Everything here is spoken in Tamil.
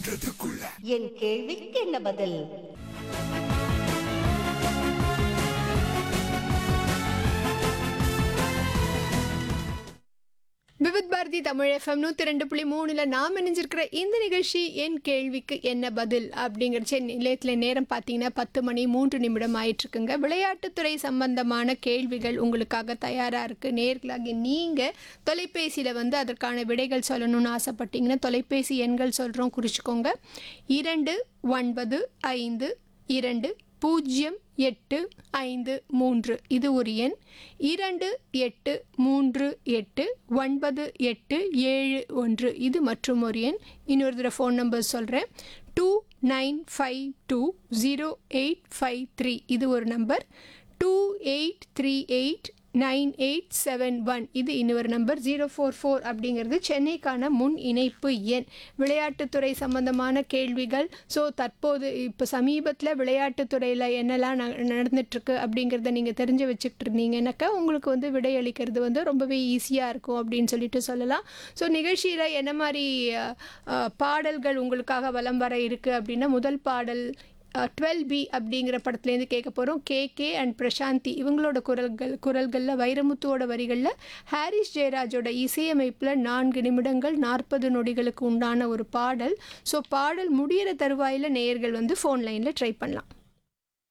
பண்றதுக்குள்ள என் கேள்விக்கு என்ன பதில் விவித் பாரதி தமிழ் எஃப்எம் நூற்றி ரெண்டு புள்ளி மூணில் நாம் இணைஞ்சிருக்கிற இந்த நிகழ்ச்சி என் கேள்விக்கு என்ன பதில் அப்படிங்கிறச்சு நிலையத்தில் நேரம் பார்த்தீங்கன்னா பத்து மணி மூன்று நிமிடம் ஆயிட்டுருக்குங்க விளையாட்டுத்துறை சம்பந்தமான கேள்விகள் உங்களுக்காக தயாராக இருக்குது நேர்களாகி நீங்கள் தொலைபேசியில் வந்து அதற்கான விடைகள் சொல்லணும்னு ஆசைப்பட்டீங்கன்னா தொலைபேசி எண்கள் சொல்கிறோம் குறிச்சிக்கோங்க இரண்டு ஒன்பது ஐந்து இரண்டு பூஜ்ஜியம் எட்டு ஐந்து மூன்று இது ஒரு எண் இரண்டு எட்டு மூன்று எட்டு ஒன்பது எட்டு ஏழு ஒன்று இது மற்றும் ஒரு எண் இன்னொரு தடவை ஃபோன் நம்பர் சொல்கிறேன் two nine five two zero eight five three இது ஒரு number two eight three eight nine eight seven one இது இன்னொரு நம்பர் ஜீரோ ஃபோர் ஃபோர் அப்படிங்கிறது சென்னைக்கான முன் இணைப்பு எண் விளையாட்டுத்துறை சம்பந்தமான கேள்விகள் ஸோ தற்போது இப்போ சமீபத்தில் விளையாட்டுத்துறையில் என்னெல்லாம் ந நடந்துட்டுருக்கு அப்படிங்கிறத நீங்கள் தெரிஞ்சு வச்சுக்கிட்டு இருந்தீங்கன்னாக்கா உங்களுக்கு வந்து விடையளிக்கிறது வந்து ரொம்பவே ஈஸியாக இருக்கும் அப்படின்னு சொல்லிட்டு சொல்லலாம் ஸோ நிகழ்ச்சியில் என்ன மாதிரி அஹ், அஹ், பாடல்கள் உங்களுக்காக வலம் வர இருக்குது அப்படின்னா முதல் பாடல் டுவெல் பி அப்படிங்கிற படத்துலேருந்து கேட்க போகிறோம் கே கே அண்ட் பிரசாந்தி இவங்களோட குரல்கள் குரல்களில் வைரமுத்துவோட வரிகளில் ஹாரிஸ் ஜெயராஜோட இசையமைப்பில் நான்கு நிமிடங்கள் நாற்பது நொடிகளுக்கு உண்டான ஒரு பாடல் ஸோ பாடல் முடியிற தருவாயில் நேயர்கள் வந்து ஃபோன் லைனில் ட்ரை பண்ணலாம்